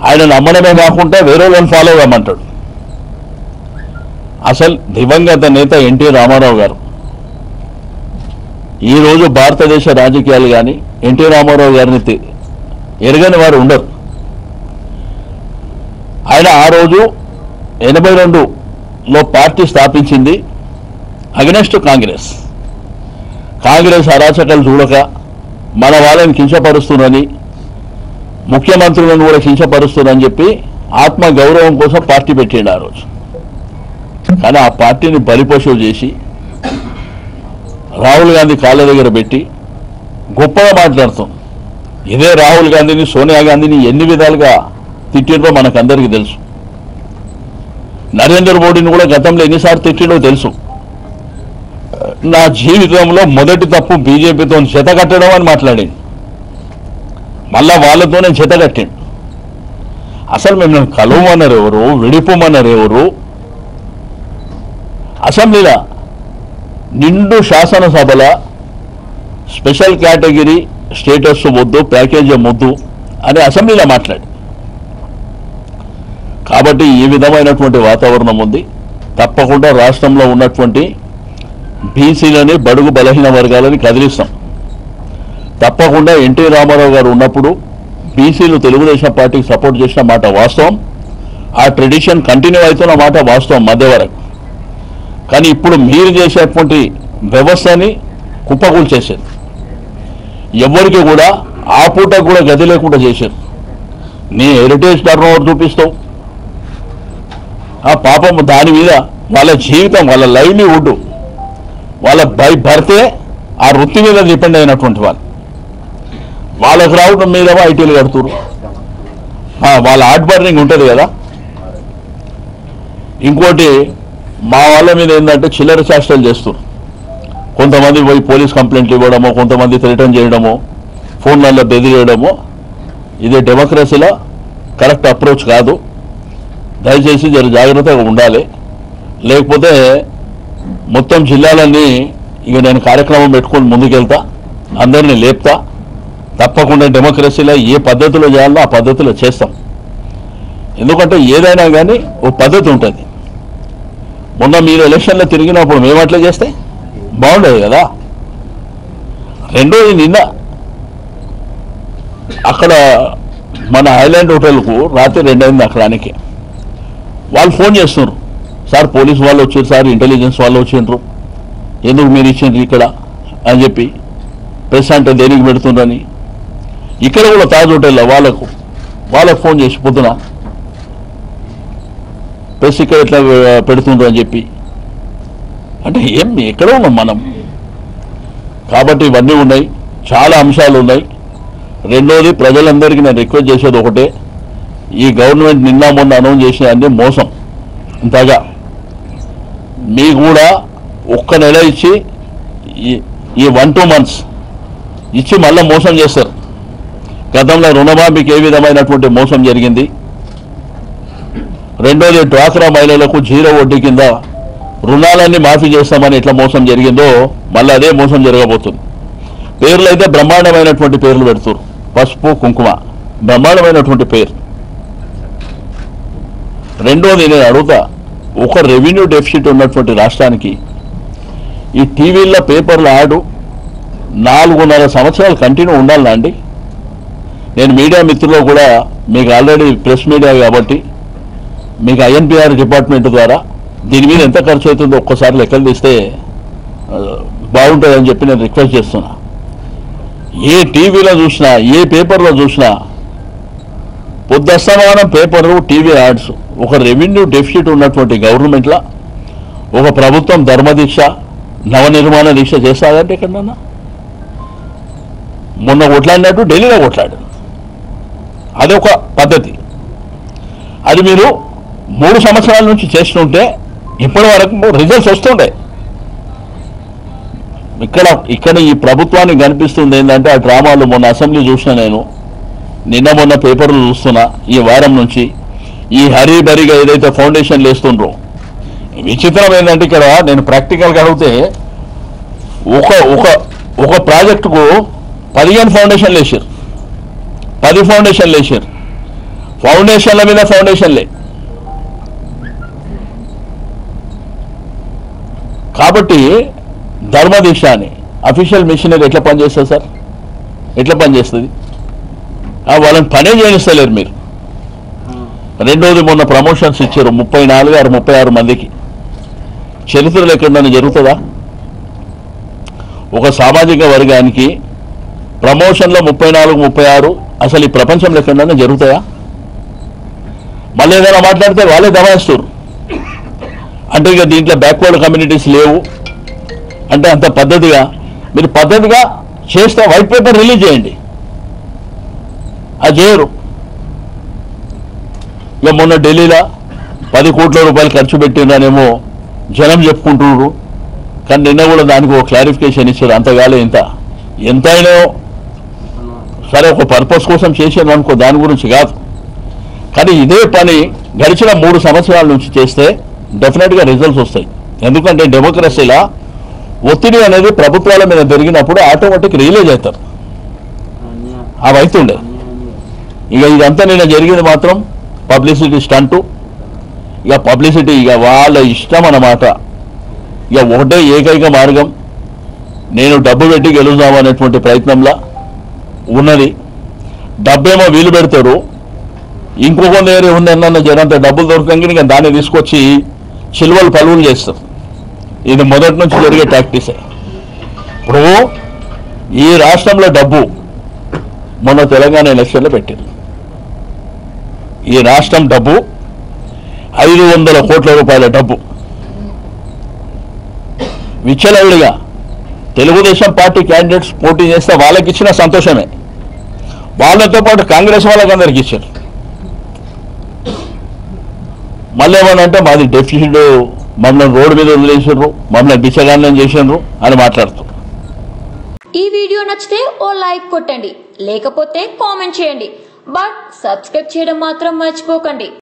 ఆయన నమ్మడమే కాకుండా వేరే వాళ్ళని ఫాలో అవ్వమంటాడు అసలు దివంగత నేత ఎన్టీ రామారావు గారు ఈరోజు భారతదేశ రాజకీయాలు కానీ ఎన్టీ రామారావు గారిని తె- ఎరగని వారు ఉండరు ఆయన ఆ రోజు ఎనభై రెండులో పార్టీ స్థాపించింది అగనెస్ట్ కాంగ్రెస్ కాంగ్రెస్ అరాచకాలు చూడక మన వాళ్ళని కించపరుస్తున్నారని ముఖ్యమంత్రులను కూడా కించపరుస్తున్నారని చెప్పి ఆత్మ గౌరవం కోసం పార్టీ పెట్టిండు ఆ రోజు కానీ ఆ పార్టీని బలిపశువు చేసి రాహుల్ గాంధీ కాళ్ళ దగ్గర పెట్టి గొప్పగా మాట్లాడుతాం ఇదే రాహుల్ గాంధీని సోనియా గాంధీని ఎన్ని విధాలుగా తిట్టిండ్రో మనకందరికీ తెలుసు నరేంద్ర మోడీని కూడా గతంలో ఎన్నిసార్లు తిట్టిండో తెలుసు నా జీవితంలో మొదటి తప్పు బీజేపీతో చెత కట్టడం అని మాట్లాడింది మళ్ళా వాళ్ళతోనే చెత కట్టిండు అసలు మేము నన్ను కలవమన్నారు ఎవరు విడిపోమన్నారు ఎవరు అసెంబ్లీలో నిండు శాసనసభల స్పెషల్ కేటగిరీ స్టేటస్ వద్దు ప్యాకేజీ వద్దు అని అసెంబ్లీలో మాట్లాడి కాబట్టి ఈ విధమైనటువంటి వాతావరణం ఉంది తప్పకుండా రాష్ట్రంలో ఉన్నటువంటి బీసీలని బడుగు బలహీన వర్గాలని కదిలిస్తాం తప్పకుండా ఎన్టీ రామారావు గారు ఉన్నప్పుడు బీసీలు తెలుగుదేశం పార్టీకి సపోర్ట్ చేసిన మాట వాస్తవం ఆ ట్రెడిషన్ కంటిన్యూ అవుతున్న మాట వాస్తవం మధ్య వరకు కానీ ఇప్పుడు మీరు చేసేటువంటి వ్యవస్థని కుప్పకూల్చేసేది ఎవరికి కూడా ఆ పూట కూడా గది లేకుండా చేశారు నీ హెరిటేజ్ టర్న్ ఓవర్ చూపిస్తావు ఆ పాపం దాని మీద వాళ్ళ జీవితం వాళ్ళ లైవ్లీవుడ్ వాళ్ళ బై భర్తే ఆ వృత్తి మీద డిపెండ్ అయినటువంటి వాళ్ళు వాళ్ళకు రావడం మీద ఐటీలు కడుతురు ఆ, వాళ్ళ ఆర్ట్ బర్నింగ్ ఉంటుంది కదా ఇంకోటి మా వాళ్ళ మీద ఏంటంటే చిల్లర చేష్టలు చేస్తారు కొంతమంది పోయి పోలీస్ కంప్లైంట్లు ఇవ్వడమో కొంతమంది రిటర్న్ చేయడమో ఫోన్లలో బెదిరియడమో ఇది డెమోక్రసీలో కరెక్ట్ అప్రోచ్ కాదు దయచేసి జర జాగ్రత్తగా ఉండాలి లేకపోతే మొత్తం జిల్లాలన్నీ ఇక నేను కార్యక్రమం పెట్టుకొని ముందుకెళ్తా అందరినీ లేపుతా తప్పకుండా డెమోక్రసీలో ఏ పద్ధతిలో చేయాలో ఆ పద్ధతిలో చేస్తాం ఎందుకంటే ఏదైనా కానీ ఓ పద్ధతి ఉంటుంది మొన్న మీరు ఎలక్షన్లో తిరిగినప్పుడు మేము అట్లా చేస్తే బాగుండేది కదా రెండోది నిన్న అక్కడ మన ఐలాండ్ హోటల్కు రాత్రి రెండైంది అక్కడానికి వాళ్ళు ఫోన్ చేస్తున్నారు సార్ పోలీస్ వాళ్ళు వచ్చారు సార్ ఇంటెలిజెన్స్ వాళ్ళు వచ్చిండ్రు ఎందుకు మీరు ఇచ్చిండ్రు ఇక్కడ అని చెప్పి ప్రెస్ అంటే దేనికి పెడుతుండ్రని ఇక్కడ కూడా తాజ్ హోటల్లో వాళ్ళకు వాళ్ళకు ఫోన్ చేసి పొద్దున ప్రెస్ ఇక్కడ ఎట్లా పెడుతుండ్రు అని చెప్పి అంటే ఏం ఎక్కడ ఉన్నాం మనం కాబట్టి ఇవన్నీ ఉన్నాయి చాలా అంశాలు ఉన్నాయి రెండోది ప్రజలందరికీ నేను రిక్వెస్ట్ చేసేది ఒకటే ఈ గవర్నమెంట్ నిన్న మొన్న అనౌన్స్ చేసిన అన్ని మోసం ఇంతగా మీకు కూడా ఒక్క నెల ఇచ్చి ఈ- ఈ వన్ టూ మంత్స్ ఇచ్చి మళ్ళీ మోసం చేస్తారు గతంలో రుణమాఫీకి ఏ విధమైనటువంటి మోసం జరిగింది రెండోది డ్వాక్రా మహిళలకు జీరో వడ్డీ కింద రుణాలన్నీ మాఫీ చేస్తామని ఎట్లా మోసం జరిగిందో మళ్ళీ అదే మోసం జరగబోతుంది పేర్లు అయితే బ్రహ్మాండమైనటువంటి పేర్లు పెడుతున్నారు పసుపు కుంకుమ బ్రహ్మాండమైనటువంటి పేరు రెండోది నేను అడుగుతా ఒక రెవెన్యూ డెఫిసిట్ ఉన్నటువంటి రాష్ట్రానికి ఈ టీవీల్లో పేపర్ల యాడు నాలుగున్నర సంవత్సరాలు కంటిన్యూ ఉండాలా అండి నేను మీడియా మిత్రుల్లో కూడా మీకు ఆల్రెడీ ప్రెస్ మీడియా కాబట్టి మీకు ఐఎన్పిఆర్ డిపార్ట్మెంట్ ద్వారా దీని మీద ఎంత ఖర్చు అవుతుందో ఒక్కసారి లెక్కలు తీస్తే ఆ, బాగుంటుందని చెప్పి నేను రిక్వెస్ట్ చేస్తున్నా ఏ టీవీలో చూసినా ఏ పేపర్లో చూసినా పొద్దస్తమానం పేపర్లు టీవీ యాడ్స్ ఒక రెవెన్యూ డెఫిసిట్ ఉన్నటువంటి గవర్నమెంట్లో ఒక ప్రభుత్వం ధర్మదీక్ష నవనిర్మాణ దీక్ష చేస్తాదంటే ఎక్కడన్నా మొన్న కొట్లాడినట్టు ఢిల్లీలో కొట్లాడు అదొక పద్ధతి అది మీరు మూడు సంవత్సరాల నుంచి చేస్తుంటే ఇప్పటి వరకు రిజల్ట్స్ వస్తుండే ఇక్కడ ఇక్కడ ఈ ప్రభుత్వానికి కనిపిస్తుంది ఏంటంటే ఆ డ్రామాలు మొన్న అసెంబ్లీ చూసిన నేను నిన్న మొన్న పేపర్లు చూస్తున్నా ఈ వారం నుంచి ఈ హరీ బరిగా ఏదైతే ఫౌండేషన్ వేస్తుండ్రో విచిత్రం ఏంటంటే ఇక్కడ నేను ప్రాక్టికల్గా అడిగితే ఒక ఒక ఒక ప్రాజెక్టుకు పదిహేను ఫౌండేషన్లు వేసారు పది ఫౌండేషన్లు వేసారు ఫౌండేషన్ల మీద ఫౌండేషన్లే కాబట్టి ధర్మదీక్ష అని అఫీషియల్ మిషనరీ ఎట్లా పనిచేస్తుంది సార్ ఎట్లా పనిచేస్తుంది ఆ, వాళ్ళని పనే చేయనిస్తలేరు మీరు రెండోది మొన్న ప్రమోషన్స్ ఇచ్చారు ముప్పై నాలుగు ఆరు ముప్పై ఆరు మందికి చరిత్రలో ఎక్కడైనా జరుగుతుందా ఒక సామాజిక వర్గానికి ప్రమోషన్లో ముప్పై నాలుగు ముప్పై ఆరు అసలు ఈ ప్రపంచంలో ఎక్కడైనా జరుగుతాయా మళ్ళీ ఏదైనా మాట్లాడితే వాళ్ళే దబాయిస్తారు అంటే ఇక దీంట్లో బ్యాక్వర్డ్ కమ్యూనిటీస్ లేవు అంటే అంత పద్ధతిగా మీరు పద్ధతిగా చేస్తే వైట్ పేపర్ రిలీజ్ చేయండి అది చేయరు ఇక మొన్న ఢిల్లీలో పది కోట్ల రూపాయలు ఖర్చు పెట్టిందనేమో జనం చెప్పుకుంటున్నారు కానీ నిన్న కూడా దానికి ఒక క్లారిఫికేషన్ ఇచ్చారు అంతగాలే ఇంత ఎంత అయినా సరే ఒక పర్పస్ కోసం చేసాను అనుకో దాని గురించి కాదు కానీ ఇదే పని గడిచిన మూడు సంవత్సరాల నుంచి చేస్తే డెఫినెట్గా రిజల్ట్స్ వస్తాయి ఎందుకంటే డెమోక్రసీలా ఒత్తిడి అనేది ప్రభుత్వాల మీద పెరిగినప్పుడు ఆటోమేటిక్ రిలీజ్ అవుతారు అవి అవుతుండే ఇక ఇదంతా నిన్న జరిగింది మాత్రం పబ్లిసిటీ స్టంటు ఇక పబ్లిసిటీ ఇక వాళ్ళ ఇష్టం అన్నమాట ఇక ఒకటే ఏకైక మార్గం నేను డబ్బు పెట్టి గెలుద్దామనేటువంటి ప్రయత్నంలో ఉన్నది డబ్బేమో వీలు పెడతారు ఇంకొక ఏరియా ఉందన్న జనంత డబ్బులు దొరకంగా ఇక దాన్ని తీసుకొచ్చి చిలువలు పలువులు చేస్తారు ఇది మొదటి నుంచి జరిగే ప్రాక్టీసే ఇప్పుడు ఈ రాష్ట్రంలో డబ్బు మొన్న తెలంగాణ ఎలక్షన్లో పెట్టింది ఈ రాష్ట్రం డబ్బు ఐదు వందల కోట్ల రూపాయల డబ్బు విచ్చలవిడిగా తెలుగుదేశం పార్టీ క్యాండిడేట్స్ పోటీ చేస్తే వాళ్ళకి ఇచ్చిన సంతోషమే వాళ్ళతో పాటు కాంగ్రెస్ వాళ్ళకి అందరికి ఇచ్చారు మళ్ళీ ఏమనంటే మాది డెఫిసిట్ మమ్మల్ని రోడ్డు మీద వదిలేసారు మమ్మల్ని బిచ్చగాన్నం చేసారు అని మాట్లాడుతూ ఈ వీడియో నచ్చితే ఓ లైక్ కొట్టండి లేకపోతే కామెంట్ చేయండి బట్ సబ్స్క్రైబ్ చేయడం మాత్రం మర్చిపోకండి